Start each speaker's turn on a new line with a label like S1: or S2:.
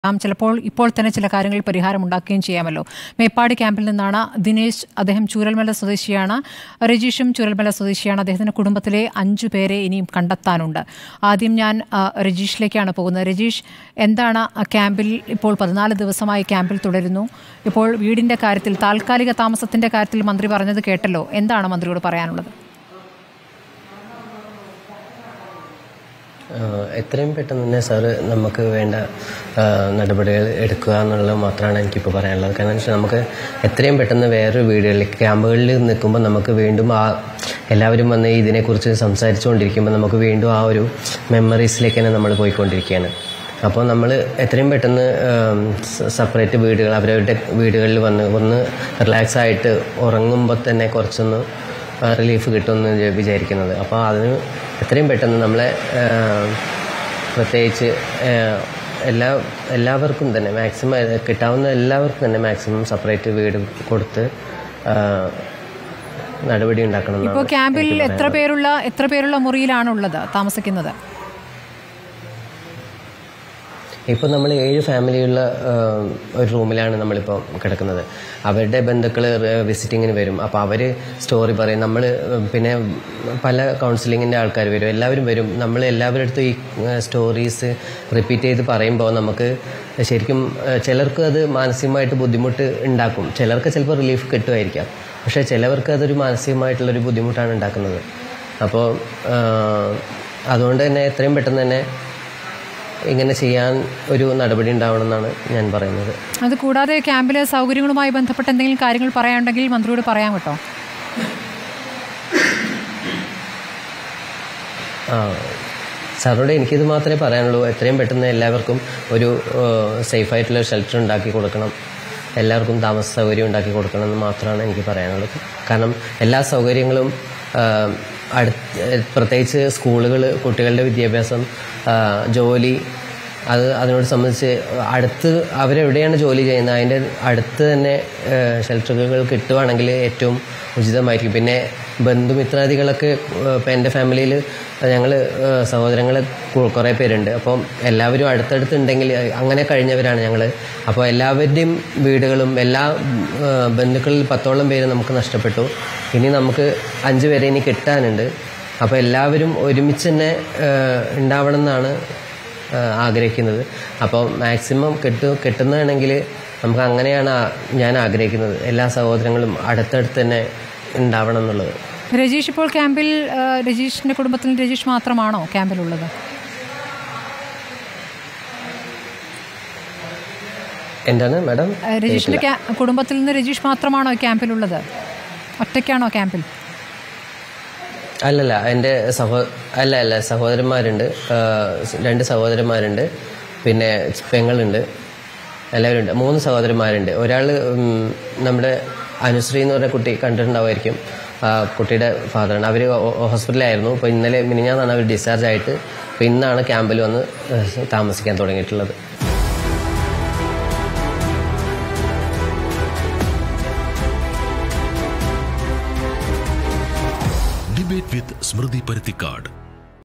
S1: ആം ചിലപ്പോൾ ഇപ്പോൾ തന്നെ ചില കാര്യങ്ങളിൽ പരിഹാരം ഉണ്ടാക്കുകയും ചെയ്യാമല്ലോ മേപ്പാടി ക്യാമ്പിൽ നിന്നാണ് ദിനേശ് അദ്ദേഹം ചൂരൽമല സ്വദേശിയാണ് രജീഷും ചൂരൽമല സ്വദേശിയാണ് അദ്ദേഹത്തിൻ്റെ കുടുംബത്തിലെ അഞ്ചു പേരെ ഇനിയും കണ്ടെത്താനുണ്ട് ആദ്യം ഞാൻ ആ, രജീഷിലേക്കാണ് പോകുന്നത് രജീഷ് എന്താണ് ആ ക്യാമ്പിൽ ഇപ്പോൾ പതിനാല് ദിവസമായി ക്യാമ്പിൽ തുടരുന്നു ഇപ്പോൾ വീടിൻ്റെ കാര്യത്തിൽ താൽക്കാലിക താമസത്തിൻ്റെ കാര്യത്തിൽ മന്ത്രി പറഞ്ഞത് കേട്ടല്ലോ എന്താണ് മന്ത്രിയോട് പറയാനുള്ളത്
S2: ആഹ് എത്രയും പെട്ടെന്ന് തന്നെ സാറ് നമുക്ക് വേണ്ട ആഹ് നടപടികൾ എടുക്കുക എന്നുള്ളത് മാത്രമാണ് എനിക്കിപ്പോൾ പറയാനുള്ളത് കാരണം വെച്ചാൽ നമുക്ക് എത്രയും പെട്ടെന്ന് വേറൊരു വീടുകളിൽ ക്യാമ്പുകളിൽ നിൽക്കുമ്പോൾ നമുക്ക് വീണ്ടും ആ എല്ലാവരും വന്ന് ഇതിനെക്കുറിച്ച് സംസാരിച്ചുകൊണ്ടിരിക്കുമ്പോൾ നമുക്ക് വീണ്ടും ആ ഒരു മെമ്മറീസിലേക്ക് തന്നെ നമ്മൾ പോയിക്കൊണ്ടിരിക്കുകയാണ് അപ്പോൾ നമ്മൾ എത്രയും പെട്ടെന്ന് സെപ്പറേറ്റ് വീടുകൾ അവരവരുടെ വീടുകളിൽ വന്ന് ഒന്ന് റിലാക്സ് ആയിട്ട് ഉറങ്ങുമ്പോൾ തന്നെ കുറച്ചൊന്ന് റിലീഫ് കിട്ടുമെന്ന് വിചാരിക്കുന്നത് അപ്പോൾ അതിന് എത്രയും പെട്ടെന്ന് നമ്മളെ ആ, പ്രത്യേകിച്ച് ആ, എല്ലാ എല്ലാവർക്കും തന്നെ മാക്സിമം കിട്ടാവുന്ന എല്ലാവർക്കും തന്നെ മാക്സിമം സെപ്പറേറ്റ് വീട് കൊടുത്ത് ആ, നടപടി ഉണ്ടാക്കണം
S1: ഇപ്പോൾ
S2: എന്നാണ്
S1: ക്യാമ്പിൽ
S2: എനിക്ക്
S1: എത്ര പേരുള്ള എത്ര പേരുള്ള മുറിയിലാണുള്ളത് താമസിക്കുന്നത്
S2: ഇപ്പോൾ നമ്മൾ ഏഴ് ഫാമിലിയുള്ള ആ, ഒരു റൂമിലാണ് നമ്മളിപ്പോൾ കിടക്കുന്നത് അവരുടെ ബന്ധുക്കൾ വിസിറ്റിങ്ങിന് വരും അപ്പോൾ അവർ സ്റ്റോറി പറയും നമ്മൾ പിന്നെ പല കൗൺസിലിങ്ങിൻ്റെ ആൾക്കാർ വരും എല്ലാവരും വരും നമ്മൾ എല്ലാവരുടെ അടുത്തും ഈ സ്റ്റോറീസ് റിപ്പീറ്റ് ചെയ്ത് പറയുമ്പോൾ നമുക്ക് ശരിക്കും ആ, ചിലർക്ക് അത് മാനസികമായിട്ട് ബുദ്ധിമുട്ട് ഉണ്ടാക്കും ചിലർക്ക് ചിലപ്പോൾ റിലീഫ് കിട്ടുമായിരിക്കാം പക്ഷേ ചിലവർക്ക് അതൊരു മാനസികമായിട്ടുള്ളൊരു ബുദ്ധിമുട്ടാണ് ഉണ്ടാക്കുന്നത് അപ്പോൾ ആ, അതുകൊണ്ട് തന്നെ എത്രയും പെട്ടെന്ന് തന്നെ ഇങ്ങനെ ചെയ്യാൻ ഒരു നടപടി ഉണ്ടാവണമെന്നാണ് ഞാൻ പറയുന്നത്
S1: അത് കൂടാതെ ക്യാമ്പിലെ സൗകര്യങ്ങളുമായി ബന്ധപ്പെട്ട എന്തെങ്കിലും കാര്യങ്ങൾ പറയാനുണ്ടെങ്കിൽ മന്ത്രിയോട് പറയാൻ കേട്ടോ
S2: ആ സാറിനോട് എനിക്കിത് മാത്രമേ പറയാനുള്ളൂ എത്രയും പെട്ടെന്ന് എല്ലാവർക്കും ഒരു സേഫ് ആയിട്ടുള്ള ഷെൽട്ടർ ഉണ്ടാക്കി കൊടുക്കണം എല്ലാവർക്കും താമസ സൗകര്യം ഉണ്ടാക്കി കൊടുക്കണം എന്ന് മാത്രമാണ് എനിക്ക് പറയാനുള്ളത് കാരണം എല്ലാ സൗകര്യങ്ങളും ആ, അടുത്ത് പ്രത്യേകിച്ച് സ്കൂളുകൾ കുട്ടികളുടെ വിദ്യാഭ്യാസം ആ, ജോലി അത് അതിനോട് സംബന്ധിച്ച് അടുത്ത് അവരെവിടെയാണ് ജോലി ചെയ്യുന്നത് അതിൻ്റെ അടുത്ത് തന്നെ ഷെൽട്ടറുകൾ കിട്ടുവാണെങ്കിൽ ഏറ്റവും ഉചിതമായിരിക്കും പിന്നെ ബന്ധുമിത്രാദികളൊക്കെ ഏഹ്, ഇപ്പം എൻ്റെ ഫാമിലിയിൽ ഞങ്ങൾ സഹോദരങ്ങൾ കുറേ പേരുണ്ട് അപ്പം എല്ലാവരും അടുത്തടുത്തുണ്ടെങ്കിൽ അങ്ങനെ കഴിഞ്ഞവരാണ് ഞങ്ങൾ അപ്പോൾ എല്ലാവരുടെയും വീടുകളും എല്ലാ ഏഹ്, ബന്ധുക്കളിൽ പത്തോളം പേര് നമുക്ക് നഷ്ടപ്പെട്ടു ഇനി നമുക്ക് അഞ്ച് പേരെ ഇനി കിട്ടാനുണ്ട് അപ്പോൾ എല്ലാവരും ഒരുമിച്ച് തന്നെ ഏഹ്, ഉണ്ടാവണം എന്നാണ് ഏഹ് ആഗ്രഹിക്കുന്നത് അപ്പോൾ മാക്സിമം കിട്ടു കിട്ടുന്നതാണെങ്കിൽ നമുക്ക് അങ്ങനെയാണ് ആ- ഞാൻ ആഗ്രഹിക്കുന്നത് എല്ലാ സഹോദരങ്ങളും അടുത്തടുത്ത് തന്നെ ഉണ്ടാവണം എന്നുള്ളത്
S1: രജീഷ് ഇപ്പോൾ ക്യാമ്പിൽ ആ, രജീഷിന്റെ കുടുംബത്തിൽ രജീഷ് മാത്രമാണോ ക്യാമ്പിലുള്ളത്
S2: എന്താണ് മാഡം
S1: ആ, രജീഷിന്റെ ക്യാ- കുടുംബത്തിൽ നിന്ന് രജീഷ് മാത്രമാണോ ക്യാമ്പിലുള്ളത് ഒറ്റയ്ക്കാണോ ക്യാമ്പിൽ
S2: അല്ലല്ല എൻ്റെ സഹോ അല്ല അല്ല സഹോദരന്മാരുണ്ട് ഏഹ് രണ്ട് സഹോദരന്മാരുണ്ട് പിന്നെ പെങ്ങളുണ്ട് എല്ലാവരും ഉണ്ട് മൂന്ന് സഹോദരന്മാരുണ്ട് ഒരാൾ നമ്മുടെ അനുശ്രീ എന്ന് പറഞ്ഞ കുട്ടി കണ്ടിട്ടുണ്ടാവുമായിരിക്കും ആ കുട്ടിയുടെ ഫാദറാണ് അവർ ഹോസ്പിറ്റലായിരുന്നു അപ്പോൾ ഇന്നലെ മിനിഞ്ഞാന്നാണ് അവർ ഡിസ്ചാർജ് ആയിട്ട് അപ്പോൾ ഇന്നാണ് ക്യാമ്പിൽ വന്ന് ഏഹ് താമസിക്കാൻ തുടങ്ങിയിട്ടുള്ളത്
S3: ഡിബേറ്റ് വിത്ത് സ്മൃതി പരുത്തിക്കാട്